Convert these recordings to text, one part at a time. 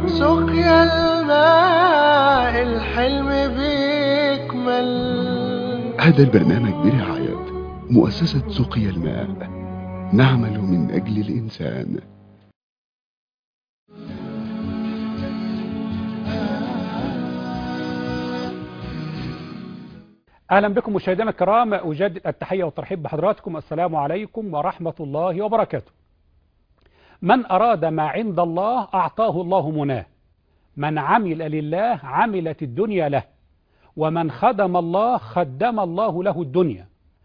سقيا الماء الحلم بيكمل هذا البرنامج برعاية مؤسسة سقيا الماء نعمل من أجل الإنسان اهلا بكم مشاهدينا الكرام اجدد التحيه والترحيب بحضراتكم السلام عليكم ورحمه الله وبركاته. من اراد ما عند الله اعطاه الله مناه. من عمل لله عملت الدنيا له. ومن خدم الله خدم الله له الدنيا.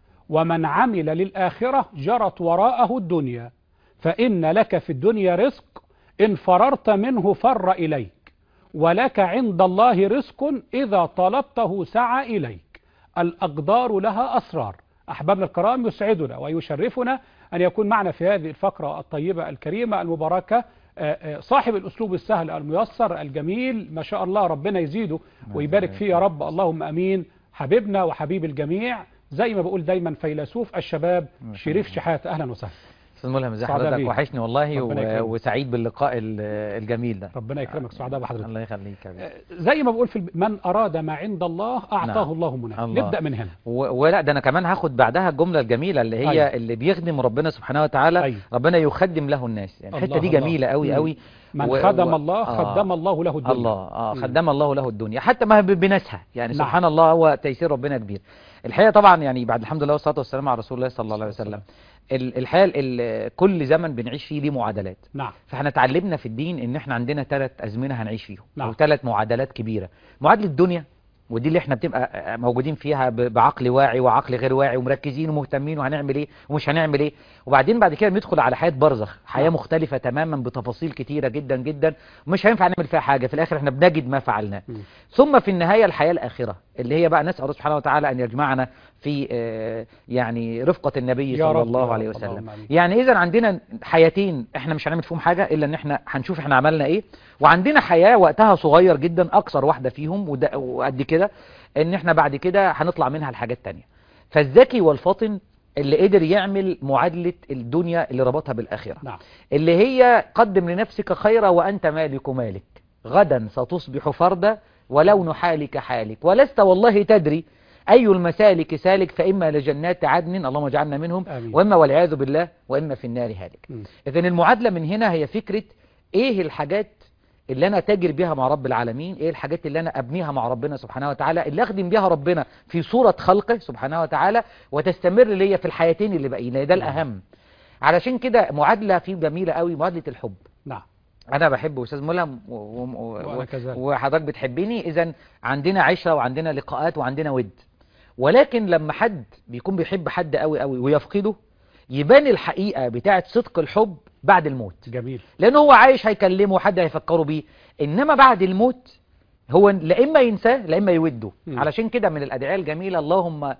ومن عمل للاخره جرت وراءه الدنيا. فان لك في الدنيا رزق ان فررت منه فر اليك. ولك عند الله رزق اذا طلبته سعى اليك. الأقدار لها أسرار أحبابنا الكرام يسعدنا ويشرفنا أن يكون معنا في هذه الفقرة الطيبة الكريمة المباركة صاحب الأسلوب السهل الميسر الجميل ما شاء الله ربنا يزيده ويبارك فيه يا رب اللهم أمين حبيبنا وحبيب الجميع زي ما بقول دايما فيلسوف الشباب شريف شحات أهلا وسهلا استاذ ملهم ازي سعداء حضرتك بيك. وحشني والله ربنا و... يكرمك. وسعيد باللقاء ال- الجميل ده ربنا يكرمك سعداء بحضرتك الله يخليك يا حبيبي. زي ما بقول في الب... من أراد ما عند الله أعطاه نعم. الله مناه الله. نبدأ من هنا و... ولا ده انا كمان هاخد بعدها الجمله الجميله اللي هي أيوة. اللي بيخدم ربنا سبحانه وتعالى أيوة. ربنا يخدم له الناس يعني الحته الله دي الله. جميله قوي مم. قوي من و- خدم و- الله آه. خدم الله له الدنيا الله اه مم. خدم الله له الدنيا حتى ما ب- بناسها يعني نعم. سبحان الله هو تيسير ربنا كبير الحقيقه طبعا يعني بعد الحمد لله والصلاه والسلام على رسول الله صلى الله عليه وسلم ال- الحقيقه ال- كل زمن بنعيش فيه ليه معادلات نعم فاحنا اتعلمنا في الدين ان احنا عندنا ثلاث ازمنه هنعيش فيهم نعم. او ثلاث معادلات كبيره معادله الدنيا ودي اللي احنا بتبقى موجودين فيها ب- بعقل واعي وعقل غير واعي ومركزين ومهتمين وهنعمل ايه ومش هنعمل ايه وبعدين بعد كده ندخل على حياه برزخ حياه نعم. مختلفه تماما بتفاصيل كتيره جدا جدا مش هينفع نعمل فيها حاجه في الاخر احنا بنجد ما فعلناه مم. ثم في النهايه الحياه الاخره اللي هي بقى نسال الله سبحانه وتعالى ان يجمعنا في آه، يعني رفقه النبي يا صلى رب، يا الله رب، عليه اللهم وسلم آمين. يعني اذا عندنا حياتين احنا مش هنعمل فيهم حاجه الا ان احنا هنشوف احنا عملنا ايه وعندنا حياه وقتها صغير جدا اقصر واحده فيهم وده- وقد كده ان احنا بعد كده هنطلع منها لحاجات تانية فالذكي والفاطن اللي قدر يعمل معادله الدنيا اللي ربطها بالاخره نعم اللي هي قدم لنفسك خيرا وأنت مالك مالك غدا ستصبح فردا ولون حالك حالك ولست والله تدري أي المسالك سالك فإما لجنات عدن اللهم اجعلنا منهم آمين. وإما والعياذ بالله وإما في النار هالك مم. إذن المعادلة من هنا هي فكرة إيه الحاجات اللي أنا تاجر بيها مع رب العالمين إيه الحاجات اللي أنا أبنيها مع ربنا سبحانه وتعالى اللي أخدم بيها ربنا في صورة خلقه سبحانه وتعالى وتستمر ليا في الحياتين اللي باقيين لأن ده الأهم علشان كده معادلة فيه جميلة قوي معادلة الحب نعم انا بحب استاذ ملهم و... و... و... وأنا كذلك. وحضرتك بتحبني اذا عندنا عشره وعندنا لقاءات وعندنا ود ولكن لما حد بيكون بيحب حد قوي قوي ويفقده يبان الحقيقه بتاعه صدق الحب بعد الموت جميل لان هو عايش هيكلمه حد هيفكره بيه انما بعد الموت هو لا اما ينساه لا اما يوده مم. علشان كده من الادعيه الجميله اللهم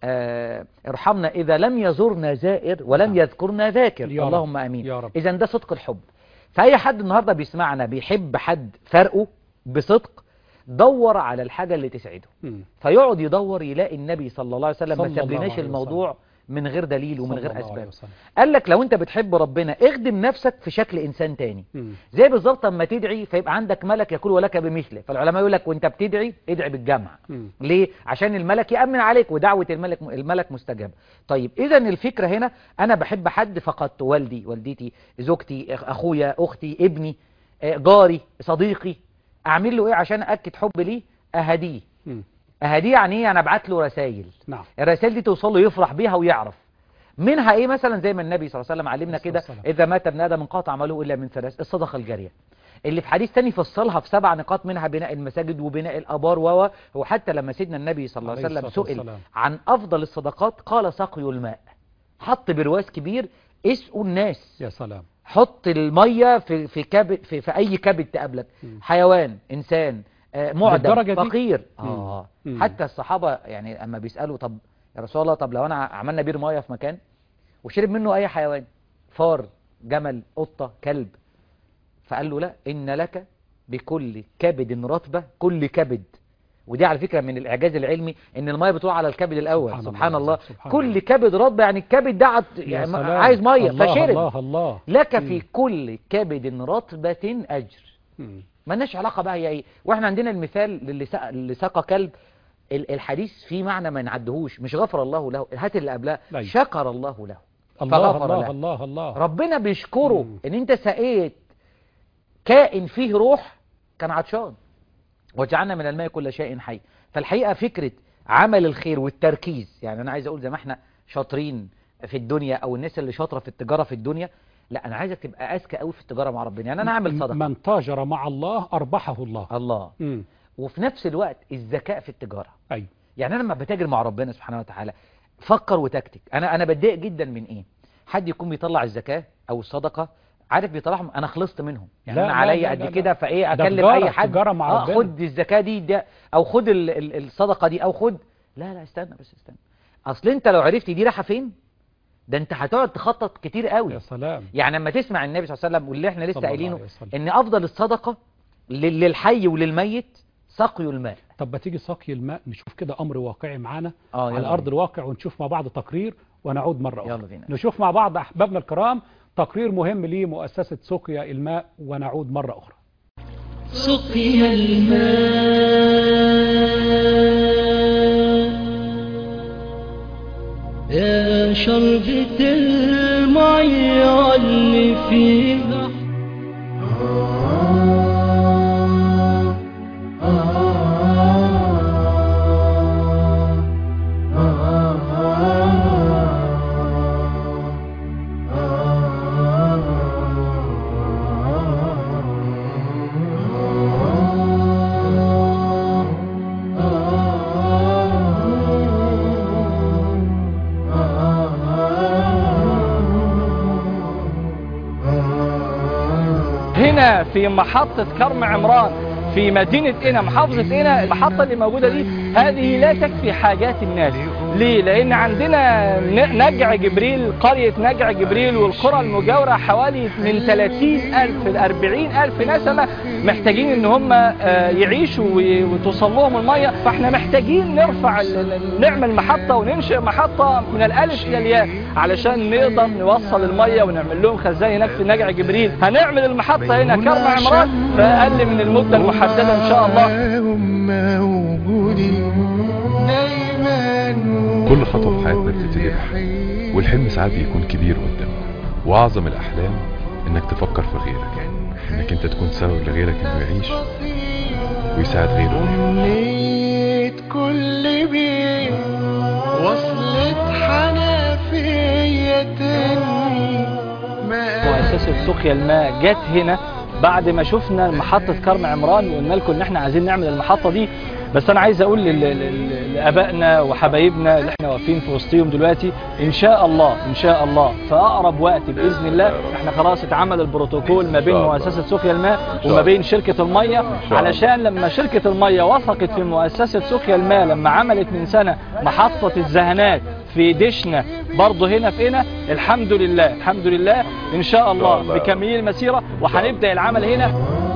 آه ارحمنا اذا لم يزورنا زائر ولم نعم. يذكرنا ذاكر يا رب. اللهم امين يا رب. اذا ده صدق الحب فاي حد النهارده بيسمعنا بيحب حد فرقه بصدق دور على الحاجه اللي تسعده مم. فيقعد يدور يلاقي النبي صلى الله عليه وسلم صلى ما الله سابلناش عليه الموضوع من غير دليل ومن صلى غير الله عليه اسباب وسلم. قال لك لو انت بتحب ربنا اخدم نفسك في شكل انسان تاني مم. زي بالظبط اما تدعي فيبقى عندك ملك يقول ولك بمثله فالعلماء يقول لك وانت بتدعي ادعي بالجمع مم. ليه عشان الملك يأمن عليك ودعوة الملك الملك مستجابة طيب اذا الفكرة هنا انا بحب حد فقدت والدي والدتي زوجتي اخويا اختي ابني آه، جاري صديقي اعمل له ايه عشان اكد حب ليه اهديه مم. اهديه يعني ايه انا ابعت له رسائل نعم الرسائل دي توصل له يفرح بيها ويعرف منها ايه مثلا زي ما النبي صلى الله عليه وسلم علمنا الصلاة كده والسلام. اذا مات ابن ادم انقطع عمله الا من ثلاث الصدقه الجاريه اللي في حديث تاني فصلها في سبع نقاط منها بناء المساجد وبناء الابار و وحتى لما سيدنا النبي صلى الله عليه عليه وسلم الصلاة سئل والسلام. عن افضل الصدقات قال سقي الماء حط برواز كبير اسقوا الناس يا سلام حط الميه في في كبد في, في اي كبد تقابلك مم. حيوان انسان آه، معدم للدرجة دي؟ فقير مم. اه مم. حتى الصحابه يعني اما بيسالوا طب يا رسول الله طب لو انا عملنا بير ميه في مكان وشرب منه اي حيوان فار جمل قطه كلب فقال له لا ان لك بكل كبد رطبه كل كبد ودي على فكره من الاعجاز العلمي ان الميه بتروح على الكبد الاول سبحان سبحان, الله، الله, سبحان كل الله. كبد رطب يعني الكبد ده عط- يا يعني سلام. عايز ميه الله فشرب الله الله لك مم. في كل كبد رطبة أجر مم. مالناش علاقة بقى هي ايه واحنا عندنا المثال للي سقى, اللي سقى كلب ال- الحديث فيه معنى ما نعدهوش مش غفر الله له هات اللي قبلها أيوة. شكر الله له الله فغفر الله له. الله الله ربنا بيشكره مم. ان انت سقيت كائن فيه روح كان عطشان وجعلنا من الماء كل شيء حي فالحقيقة فكرة عمل الخير والتركيز يعني انا عايز اقول زي ما احنا شاطرين في الدنيا او الناس اللي شاطرة في التجارة في الدنيا لا انا عايزك تبقى اذكى قوي في التجارة مع ربنا يعني انا اعمل صدقة من تاجر مع الله أربحه الله الله مم. وفي نفس الوقت الذكاء في التجارة أيوة يعني انا لما بتاجر مع ربنا سبحانه وتعالى فكر وتكتك انا انا بتضايق جدا من ايه حد يكون بيطلع الزكاة او الصدقة عارف بيطلعهم انا خلصت منهم يعني لا، انا لا، عليا لا، قد لا، كده فايه ده اكلم تجارة، اي حد تجارة مع اه ربنا. خد الزكاة دي ده او خد ال ال الصدقة دي او خد لا لا استنى بس استنى اصل انت لو عرفت دي رايحه فين ده انت هتقعد تخطط كتير قوي يا سلام يعني لما تسمع النبي صلى الله عليه وسلم واللي احنا صلى لسه الله قايلينه عليه وسلم. ان افضل الصدقة لل- للحي وللميت سقي الماء طب ما تيجي سقي الماء نشوف كده أمر واقعي معانا اه على يلا أرض بينا. الواقع ونشوف مع بعض تقرير ونعود مرة أخرى يلا بينا. نشوف مع بعض أحبابنا الكرام تقرير مهم لمؤسسة سقيا الماء ونعود مرة أخرى سقي الماء يا شربة المية اللي فيها هنا في محطة كرم عمران في مدينة قنا محافظة قنا المحطة اللي موجودة دي هذه لا تكفي حاجات الناس ليه؟ لأن عندنا ن- نجع جبريل قرية نجع جبريل والقرى المجاورة حوالي من 30 ألف ل 40 ألف نسمة محتاجين إن هم آه، يعيشوا و- وتوصل لهم المية فاحنا محتاجين نرفع ال- ال- نعمل محطة وننشئ محطة من الألف إلى الياء علشان نقدر نوصل المية ونعمل لهم خزان هناك في نجع جبريل هنعمل المحطة هنا كرم عمران في أقل من المدة المحددة إن شاء الله هم موجودين دايما كل خطوة في حياتنا بتبتدي بحلم والحلم ساعات بيكون كبير قدامك وأعظم الأحلام إنك تفكر في غيرك إنك أنت تكون سبب لغيرك إنه يعيش ويساعد غيره إنه يعيش. أمنية كل بيت وصلت حنفية تاني ما مؤسسة سقيا الماء جت هنا بعد ما شفنا محطة كرم عمران وقلنا لكم ان احنا عايزين نعمل المحطة دي بس انا عايز اقول لل- لل- لابائنا وحبايبنا اللي احنا واقفين في وسطهم دلوقتي ان شاء الله ان شاء الله في اقرب وقت باذن الله احنا خلاص اتعمل البروتوكول ما بين إن شاء الله. مؤسسة سقيا الماء شاء وما الله. بين شركة المية شاء الله. علشان لما شركة المية وثقت في مؤسسة سقيا الماء لما عملت من سنة محطة الزهنات في دشنا برضه هنا في هنا الحمد لله الحمد لله ان شاء الله الله. بكميل المسيرة وهنبدأ العمل هنا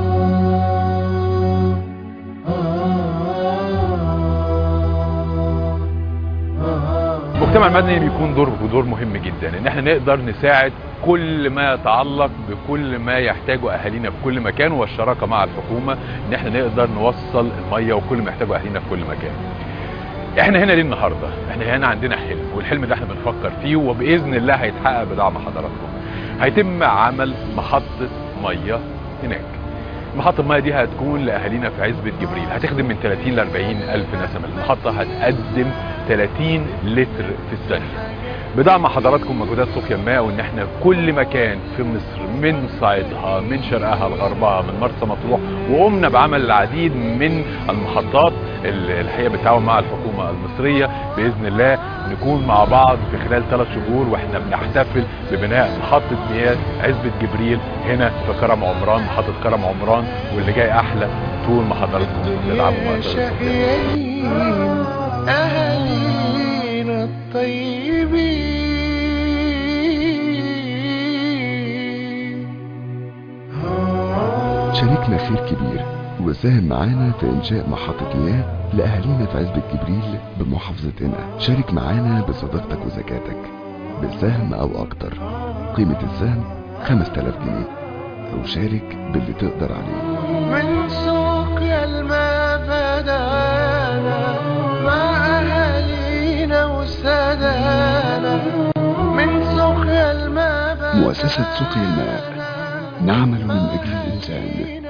المجتمع المدني بيكون دور ودور مهم جدا ان احنا نقدر نساعد كل ما يتعلق بكل ما يحتاجه اهالينا في كل مكان والشراكه مع الحكومه ان احنا نقدر نوصل الميه وكل ما يحتاجه اهالينا في كل مكان. احنا هنا ليه النهارده؟ احنا هنا عندنا حلم والحلم ده احنا بنفكر فيه وباذن الله هيتحقق بدعم حضراتكم. هيتم عمل محطه ميه هناك. محطة المياه دي هتكون لأهالينا في عزبة جبريل هتخدم من 30 ل 40 ألف نسمة المحطة هتقدم 30 لتر في الثانية بدعم حضراتكم مجهودات سقيا الماء وان احنا كل مكان في مصر من صعيدها من شرقها لغربها من مرسى مطروح وقمنا بعمل العديد من المحطات اللي الحقيقه بالتعاون مع الحكومه المصريه باذن الله نكون مع بعض في خلال ثلاث شهور واحنا بنحتفل ببناء محطه مياه عزبه جبريل هنا في كرم عمران محطه كرم عمران واللي جاي احلى طول ما حضراتكم تدعموا مؤسسه سقيا الماء. شقيانين أهالينا الطيبين شاركنا خير كبير وساهم معانا في إنشاء محطة مياه لأهالينا في عزبة جبريل بمحافظة قنا شارك معانا بصداقتك وزكاتك بسهم أو أكتر قيمة السهم 5000 جنيه أو شارك باللي تقدر عليه من سوق الماء بدانا مع أهالينا وسادانا من سوق الماء بدانا مؤسسة سقي الماء نعمل من أجل الإنسان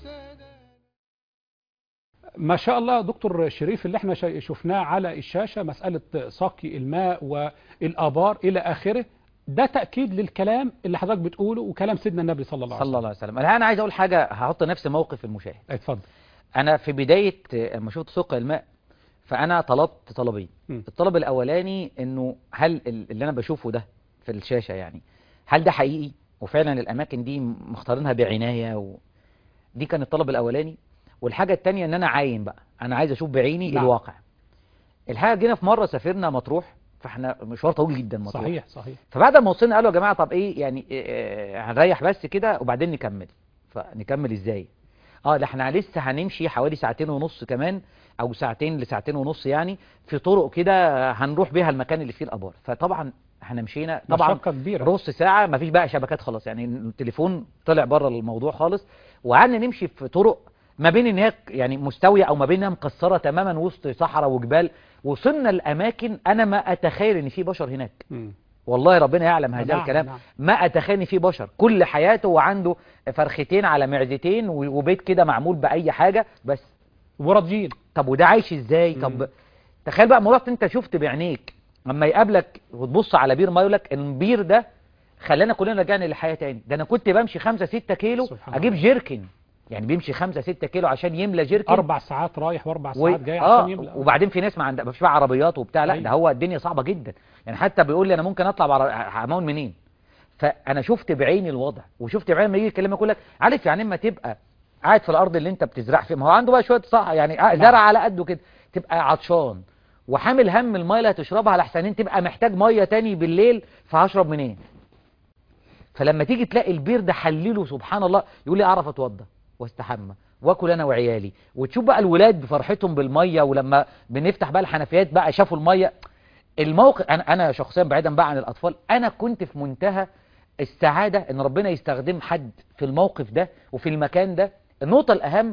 ما شاء الله دكتور شريف اللي احنا شا- شفناه على الشاشة مسألة سقي الماء والآبار إلى آخره ده تأكيد للكلام اللي حضرتك بتقوله وكلام سيدنا النبي صلى الله عليه صلى وسلم الله عليه وسلم الآن انا عايز اقول حاجه هحط نفس موقف المشاهد اتفضل انا في بدايه لما شفت سوق الماء فانا طلبت طلبين م. الطلب الاولاني انه هل ال- اللي انا بشوفه ده في الشاشه يعني هل ده حقيقي وفعلا الاماكن دي مختارينها بعنايه و... دي كان الطلب الاولاني والحاجه الثانيه ان انا عاين بقى انا عايز اشوف بعيني نعم. الواقع الحاجه جينا في مره سافرنا مطروح فاحنا مشوار طويل جدا مطروح صحيح صحيح فبعد ما وصلنا قالوا يا جماعه طب ايه يعني إيه هنريح بس كده وبعدين نكمل فنكمل ازاي اه ده احنا لسه هنمشي حوالي ساعتين ونص كمان او ساعتين لساعتين ونص يعني في طرق كده هنروح بيها المكان اللي فيه الابار فطبعا احنا مشينا طبعا مشقة كبيرة نص ساعه مفيش بقى شبكات خلاص يعني التليفون طلع بره الموضوع خالص وقعدنا نمشي في طرق ما بين ان هي يعني مستويه او ما بينها مكسره تماما وسط صحراء وجبال وصلنا لاماكن انا ما اتخيل ان في بشر هناك مم. والله ربنا يعلم هذا نعم، الكلام نعم. ما اتخيل ان في بشر كل حياته وعنده فرختين على معدتين و- وبيت كده معمول باي حاجه بس وراضيين طب وده عايش ازاي مم. طب تخيل بقى مرات انت شفت بعينيك اما يقابلك وتبص على بير ما يقولك البير ده خلانا كلنا رجعنا للحياه تاني ده انا كنت بمشي 5 6 كيلو سبحان اجيب الله. جيركن يعني بيمشي 5 6 كيلو عشان يملى جيركن أربع ساعات رايح وأربع و... ساعات جاي اه عشان يملأ وبعدين في ناس ما عندها مش بقى عربيات وبتاع لا أيوة. ده هو الدنيا صعبه جدا يعني حتى بيقول لي انا ممكن اطلع بعرب... همون منين فانا شفت بعيني الوضع وشفت بعيني لما يجي يكلمك يقول لك عارف يعني اما تبقى قاعد في الارض اللي انت بتزرع فيها ما هو عنده بقى شويه صح يعني آه، زرع على قده كده تبقى عطشان وحامل هم الميه اللي هتشربها لحسنين تبقى محتاج ميه تاني بالليل فهشرب منين فلما تيجي تلاقي البير ده حلله سبحان الله يقول لي اعرف اتوضى واستحمى واكل انا وعيالي وتشوف بقى الولاد بفرحتهم بالميه ولما بنفتح بقى الحنفيات بقى شافوا الميه الموقف انا انا شخصيا بعيدا بقى عن الاطفال انا كنت في منتهى السعاده ان ربنا يستخدم حد في الموقف ده وفي المكان ده النقطه الاهم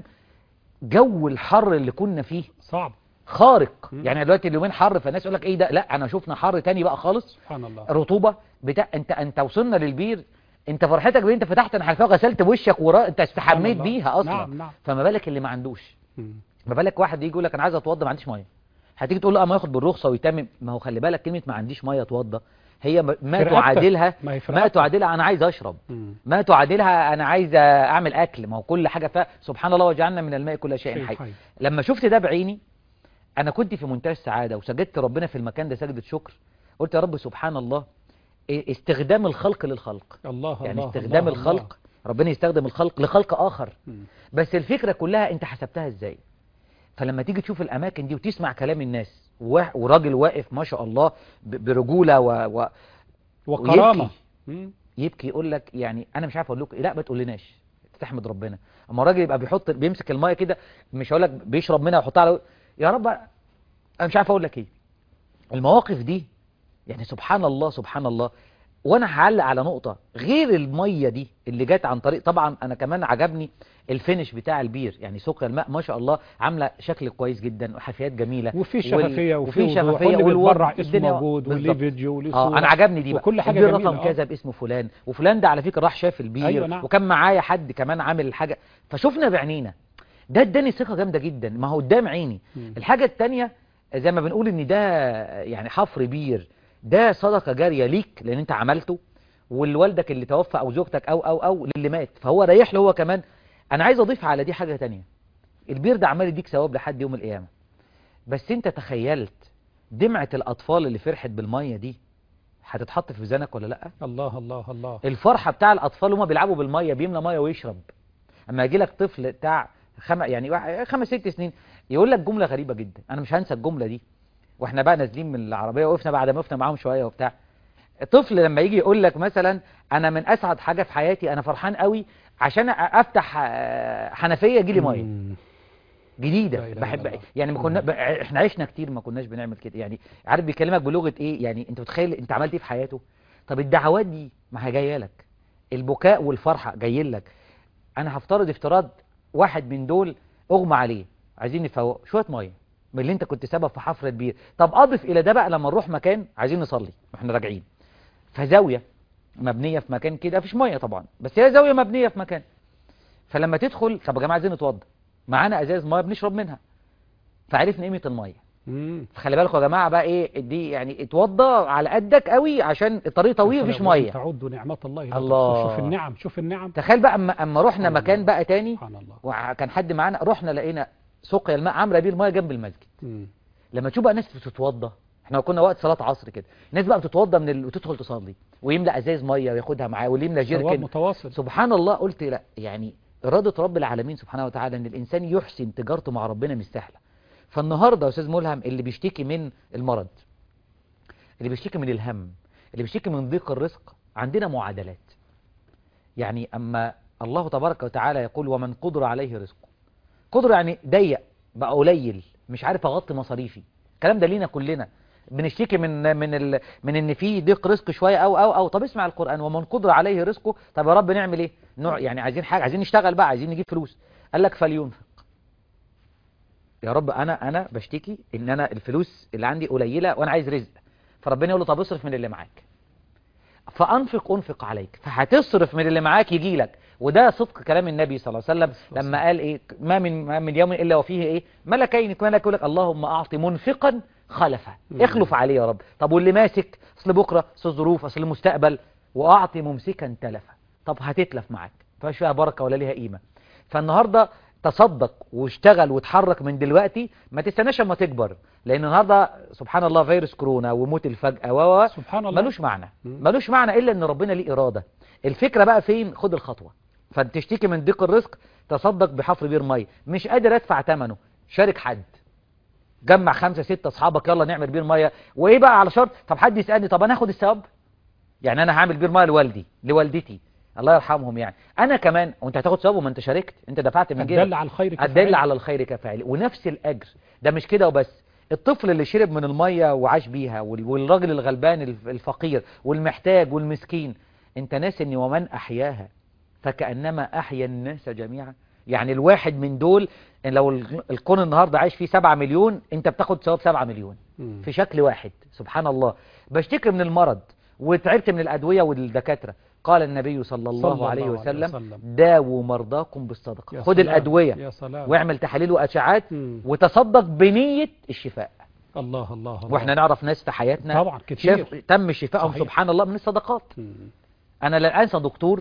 جو الحر اللي كنا فيه صعب خارق مم. يعني دلوقتي اليومين حر فالناس يقول لك ايه ده لا انا شفنا حر تاني بقى خالص سبحان الله رطوبه بتاع انت انت وصلنا للبير انت فرحتك بان انت فتحت الحنفيه وغسلت وشك ورا انت استحميت سبحان الله. بيها اصلا نعم نعم فما بالك اللي ما عندوش مم. ما بالك واحد يجي يقول لك انا عايز اتوضى ما عنديش ميه هتيجي تقول له اه ما ياخد بالرخصه ويتمم ما هو خلي بالك كلمه ما عنديش ميه اتوضى هي ما ما في رقبتك. تعادلها ما هي في ما رقبتك. تعادلها انا عايز اشرب مم. ما تعادلها انا عايز اعمل اكل ما هو كل حاجه فيها سبحان الله وجعلنا من الماء كل شيء شيء حي حي. لما شفت ده بعيني انا كنت في منتهى السعاده وسجدت ربنا في المكان ده سجده شكر قلت يا رب سبحان الله إيه استخدام الخلق للخلق الله يعني الله استخدام الله الخلق ربنا يستخدم الخلق لخلق اخر مم. بس الفكره كلها انت حسبتها ازاي فلما تيجي تشوف الاماكن دي وتسمع كلام الناس وا- وراجل واقف ما شاء الله ب- برجوله و... و... وكرامة ويبكي. مم. يبكي يقول لك يعني انا مش عارف اقول لكم إيه. لا ما تقولناش تحمد ربنا اما الراجل يبقى بيحط بيمسك الميه كده مش هقول لك بيشرب منها ويحطها على يا رب انا مش عارف اقول لك ايه المواقف دي يعني سبحان الله سبحان الله وانا هعلق على نقطه غير الميه دي اللي جت عن طريق طبعا انا كمان عجبني الفينش بتاع البير يعني سكر الماء ما شاء الله عامله شكل كويس جدا وحفيات جميله وفي وال- شفافية وفي وفي وضوح شفافيه واللي بيتبرع والوضع- اسمه الدنيا- موجود واللي بالظبط. فيديو واللي اه صورة انا عجبني دي بقى وكل حاجة البير جميلة، رقم آه. كذا باسم فلان وفلان ده على فكره راح شاف البير أيوة نعم. وكان معايا حد كمان عامل حاجه فشفنا بعينينا ده اداني ثقه جامده جدا ما هو قدام عيني مم. الحاجه الثانيه زي ما بنقول ان ده يعني حفر بير ده صدقه جاريه ليك لان انت عملته والوالدك اللي توفى او زوجتك او او او للي مات فهو رايح له هو كمان انا عايز اضيف على دي حاجه تانية البير ده عمال يديك ثواب لحد يوم القيامه بس انت تخيلت دمعه الاطفال اللي فرحت بالميه دي هتتحط في ميزانك ولا لا الله الله الله الفرحه بتاع الاطفال هما بيلعبوا بالميه بيملى ميه ويشرب اما يجي لك طفل بتاع خم... يعني واحد- خمس ست سنين يقول لك جمله غريبه جدا انا مش هنسى الجمله دي واحنا بقى نازلين من العربيه وقفنا بعد ما وقفنا معاهم شويه وبتاع طفل لما يجي يقول لك مثلا انا من اسعد حاجه في حياتي انا فرحان قوي عشان أ- افتح آه، حنفيه يجي لي ميه مم. لا جديده إله إلا بحب الله. يعني ما كنا ب- احنا عشنا كتير ما كناش بنعمل كده يعني عارف بيكلمك بلغه ايه يعني انت متخيل انت عملت ايه في حياته طب الدعوات دي ما هي جايه لك البكاء والفرحه جايين لك انا هفترض افتراض واحد من دول اغمى عليه عايزين نفوق شويه ميه من اللي انت كنت سبب في حفر بير طب اضف الى ده بقى لما نروح مكان عايزين نصلي واحنا راجعين فزاويه مبنيه في مكان كده مفيش ميه طبعا بس هي زاويه مبنيه في مكان فلما تدخل طب يا جماعه عايزين نتوضى معانا ازاز ميه بنشرب منها فعرفنا قيمه الميه مم. فخلي بالكم يا جماعه بقى ايه دي يعني اتوضى على قدك قوي عشان الطريق طويل مفيش فلو لم ميه تعدوا نعمات الله لا الله. تحصوها. شوف النعم شوف النعم تخيل بقى اما اما رحنا سبحان مكان الله. بقى تاني سبحان الله وكان حد معانا رحنا لقينا سقيا الماء عامله بيه المايه جنب المسجد مم. لما تشوف بقى ناس بتتوضى احنا كنا وقت صلاه عصر كده الناس بقى بتتوضى من ال... وتدخل تصلي ويملى ازاز ميه وياخدها معاه واللي يملى ثواب جيركن متواصل سبحان الله قلت لا يعني إرادة رب العالمين سبحانه وتعالى إن الإنسان يحسن تجارته مع ربنا مش سهلة فالنهاردة يا أستاذ ملهم اللي بيشتكي من المرض اللي بيشتكي من الهم اللي بيشتكي من ضيق الرزق عندنا معادلات يعني أما الله تبارك وتعالى يقول ومن قدر عليه رزقه قدر يعني ضيق بقى قليل مش عارف أغطي مصاريفي الكلام ده لينا كلنا بنشتكي من من ال... من ان في ضيق رزق شويه او او او طب اسمع القران ومن قدر عليه رزقه طب يا رب نعمل ايه نوع يعني عايزين حاجه عايزين نشتغل بقى عايزين نجيب فلوس قال لك فلينفق يا رب انا انا بشتكي ان انا الفلوس اللي عندي قليله وانا عايز رزق فربنا يقول له طب اصرف من اللي معاك فانفق انفق عليك فهتصرف من اللي معاك يجي لك وده صدق كلام النبي صلى الله عليه وسلم لما قال ايه ما من ما من يوم الا وفيه ايه ملكين ملك يقول لك اللهم اعط منفقا خلفا اخلف عليه يا رب طب واللي ماسك اصل بكره اصل الظروف اصل المستقبل واعطي ممسكا تلفا طب هتتلف معاك فمش فيها بركه ولا ليها قيمه فالنهارده تصدق واشتغل واتحرك من دلوقتي ما تستناش اما تكبر لان النهارده سبحان الله فيروس كورونا وموت الفجأة و و سبحان الله ملوش معنى مم. ملوش معنى الا ان ربنا ليه اراده الفكره بقى فين خد الخطوه فتشتكي من ضيق الرزق تصدق بحفر بير ميه مش قادر ادفع ثمنه شارك حد جمع خمسة ستة اصحابك يلا نعمل بير ميه وايه بقى على شرط طب حد يسالني طب انا هاخد الثواب يعني انا هعمل بير ميه لوالدي لوالدتي الله يرحمهم يعني انا كمان وانت هتاخد ثواب وما انت شاركت انت دفعت من جيبك الدل على الخير كفاعل. الدل على الخير كفاعل ونفس الاجر ده مش كده وبس الطفل اللي شرب من الميه وعاش بيها وال- والراجل الغلبان الف- الفقير والمحتاج والمسكين انت ناس ان ومن احياها فكانما احيا الناس جميعا يعني الواحد من دول إن لو ال- الكون النهارده عايش فيه 7 مليون انت بتاخد ثواب 7 مليون مم. في شكل واحد سبحان الله بشتكي من المرض وتعبت من الادويه والدكاتره قال النبي صلى الله, صلى الله عليه عليه وسلم وسلم. داووا مرضاكم بالصدقه يا خد سلام. الادويه يا سلام واعمل تحاليل واشعات مم. وتصدق بنيه الشفاء الله الله الله واحنا نعرف ناس في حياتنا طبعا كتير. شاف تم شفائهم صحيح. سبحان الله من الصدقات مم. انا لا انسى دكتور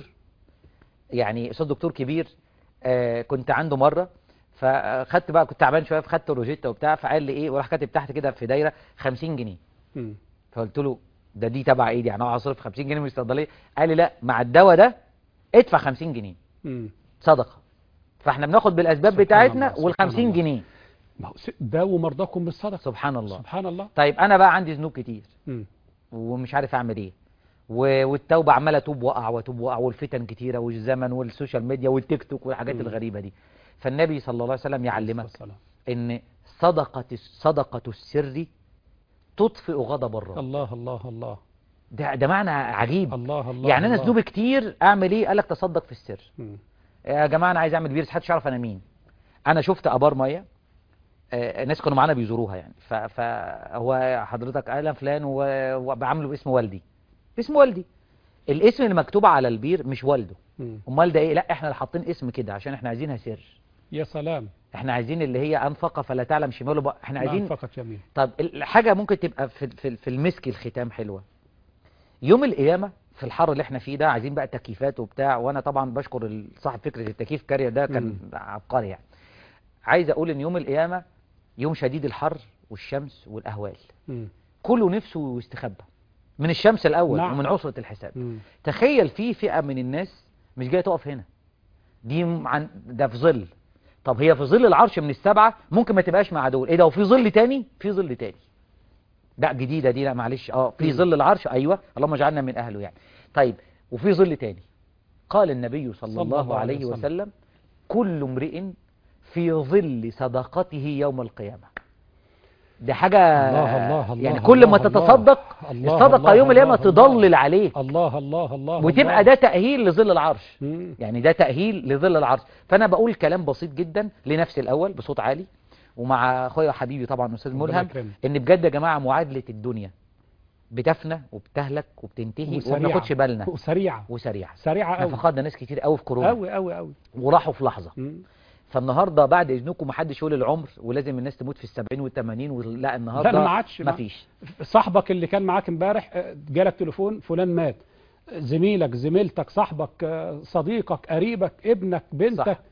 يعني استاذ دكتور كبير آه كنت عنده مره فخدت بقى كنت تعبان شويه فخدت الروجيتا وبتاع فقال لي ايه وراح كاتب تحت كده في دايره 50 جنيه مم. فقلت له ده دي تبع ايدي يعني انا هصرف 50 جنيه من الصيدليه قال لي لا مع الدواء ده ادفع 50 جنيه مم. صدقه فاحنا بناخد بالاسباب سبحان بتاعتنا الله، وال سبحان 50 الله. جنيه ما هو س- داووا مرضاكم بالصدقه سبحان الله سبحان الله طيب انا بقى عندي ذنوب كتير مم. ومش عارف اعمل ايه و- والتوبه عماله اتوب واقع واتوب واقع والفتن كتيره والزمن والسوشيال ميديا والتيك توك والحاجات مم. الغريبه دي فالنبي صلى الله عليه وسلم يعلمك والسلام. ان صدقه صدقه السر تطفئ غضب الرب الله الله الله ده ده معنى عجيب الله الله يعني انا الله. ذنوبي كتير اعمل ايه قال لك تصدق في السر مم. يا جماعه انا عايز اعمل بيرس محدش يعرف انا مين انا شفت ابار ميه آه، الناس كانوا معانا بيزوروها يعني ف- فهو حضرتك قال فلان و- وبعمله باسم والدي باسم والدي الاسم اللي مكتوب على البير مش والده مم. امال ده ايه لا احنا اللي حاطين اسم كده عشان احنا عايزينها سر يا سلام احنا عايزين اللي هي انفق فلا تعلم شماله بقى احنا عايزين فقط يمين طب الحاجة ممكن تبقى في في في المسك الختام حلوة يوم القيامة في الحر اللي احنا فيه ده عايزين بقى تكييفات وبتاع وانا طبعا بشكر ال- صاحب فكرة التكييف كارير ده كان مم. عبقري يعني عايز اقول ان يوم القيامة يوم شديد الحر والشمس والاهوال مم. كله نفسه يستخبى من الشمس الاول نعم. ومن عسرة الحساب مم. تخيل في فئة من الناس مش جاية تقف هنا دي م- عن ده في ظل طب هي في ظل العرش من السبعة ممكن ما تبقاش مع دول ايه ده وفي ظل تاني في ظل تاني لا جديدة دي لا معلش اه في مم. ظل العرش ايوه اللهم اجعلنا من اهله يعني طيب وفي ظل تاني قال النبي صلى, صلى الله, الله عليه عليه وسلم. وسلم كل امرئ في ظل صدقته يوم القيامة دي حاجة الله الله الله يعني كل ما الله تتصدق الله الصدقة الله يوم القيامة الله تضلل عليك الله الله الله وتبقى الله. ده تأهيل لظل العرش مم. يعني ده تأهيل لظل العرش فأنا بقول كلام بسيط جدا لنفسي الأول بصوت عالي ومع أخويا حبيبي طبعا أستاذ ربنا ملهم يكرمك. إن بجد يا جماعة معادلة الدنيا بتفنى وبتهلك وبتنتهي وما وسريعة. بناخدش بالنا وسريعة وسريعة سريعة احنا قوي فقدنا ناس كتير قوي في كورونا قوي قوي قوي وراحوا في لحظة مم. فالنهارده بعد اذنكم محدش يقول العمر ولازم الناس تموت في السبعين والثمانين ولا لا النهارده أنا ما عادش ما- مفيش صاحبك اللي كان معاك امبارح آه، جالك تليفون فلان مات زميلك زميلتك صاحبك آه، صديقك قريبك ابنك بنتك صح.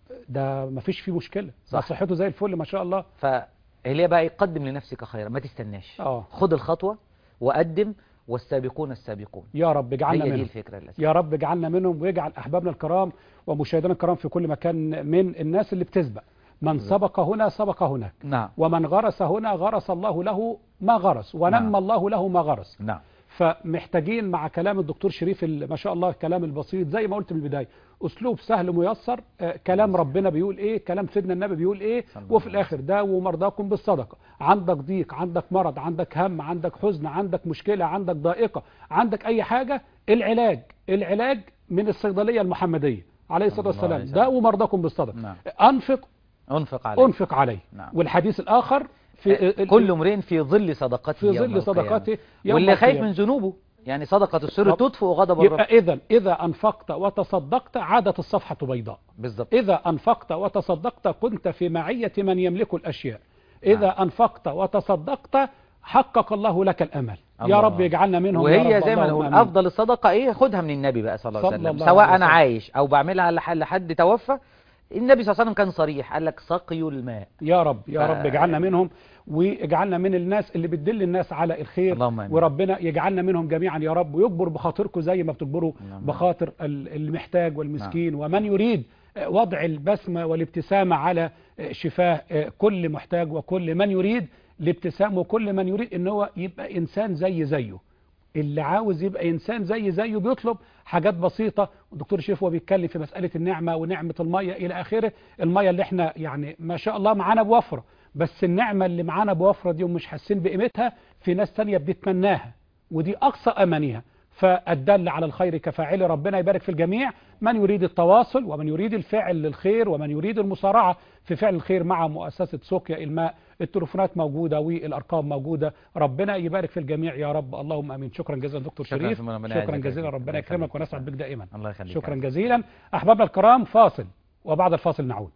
ده ما فيش فيه مشكلة ده صح. صحته زي الفل ما شاء الله فهي بقى يقدم لنفسك خيرا ما تستناش اه خد الخطوة وقدم والسابقون السابقون يا رب اجعلنا هي دي منهم الفكرة للأسف يا رب اجعلنا منهم ويجعل احبابنا الكرام ومشاهدينا الكرام في كل مكان من الناس اللي بتسبق من سبق هنا سبق هناك نعم ومن غرس هنا غرس الله له ما غرس ونمى نعم. الله له ما غرس نعم فمحتاجين مع كلام الدكتور شريف ال- ما شاء الله الكلام البسيط زي ما قلت من البداية أسلوب سهل ميسر آه، كلام ربنا بيقول إيه كلام سيدنا النبي بيقول إيه صلى الله وفي عليه الآخر داووا مرضاكم بالصدقة عندك ضيق عندك مرض عندك هم عندك حزن عندك مشكلة عندك ضائقة عندك أي حاجة العلاج العلاج من الصيدلية المحمدية عليه الصلاة صلى الله عليه والسلام وسلم. داووا مرضاكم بالصدقة نعم أنفق انفق عليه أنفق عليه نعم. والحديث الآخر في كل امرئ في ظل صدقته في يوم ظل القيامة. صدقته يوم واللي خايف القيامة. من ذنوبه يعني صدقة السر رب- تطفئ غضب الرب يبقى إذا إذا أنفقت وتصدقت عادت الصفحة بيضاء بالظبط إذا أنفقت وتصدقت كنت في معية من يملك الأشياء إذا نعم. أنفقت وتصدقت حقق الله لك الأمل يا الله. رب يجعلنا منهم يا وهي رب زي ما اللهم نقول آمين. افضل الصدقه ايه خدها من النبي بقى صلى الله عليه صلى وسلم الله سواء عليه انا وسلم. عايش او بعملها لح- لحد توفى النبي صلى الله عليه وسلم كان صريح قال لك سقي الماء يا رب يا ف- رب اجعلنا منهم واجعلنا من الناس اللي بتدل الناس على الخير اللهم آمين. وربنا يجعلنا منهم جميعا يا رب ويجبر بخاطركم زي ما بتجبروا اللهم بخاطر ال- المحتاج والمسكين ومن يريد وضع البسمة والابتسامة على شفاه كل محتاج وكل من يريد الابتسام وكل من يريد ان هو يبقى انسان زي زيه اللي عاوز يبقى انسان زي زيه بيطلب حاجات بسيطه والدكتور شريف هو بيتكلم في مساله النعمه ونعمه الميه الى اخره الميه اللي احنا يعني ما شاء الله معانا بوفره بس النعمه اللي معانا بوفره دي ومش حاسين بقيمتها في ناس تانية بتتمناها ودي اقصى امانيها فالدل على الخير كفاعل ربنا يبارك في الجميع من يريد التواصل ومن يريد الفعل للخير ومن يريد المسارعة في فعل الخير مع مؤسسة سوقيا الماء التليفونات موجودة والأرقام موجودة ربنا يبارك في الجميع يا رب اللهم أمين شكرا جزيلا دكتور شكراً شريف فيما ربنا شكرا يعزك جزيلا ويكرمك. ربنا الله يكرمك يخليك. ونسعد بك دائما الله يخليك شكرا يا رب. جزيلا أحبابنا الكرام فاصل وبعد الفاصل نعود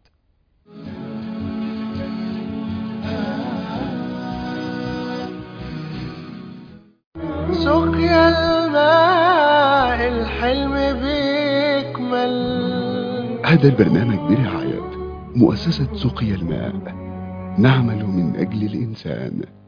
سقيا الماء الحلم بيكمل هذا البرنامج برعاية مؤسسة سقيا الماء نعمل من أجل الإنسان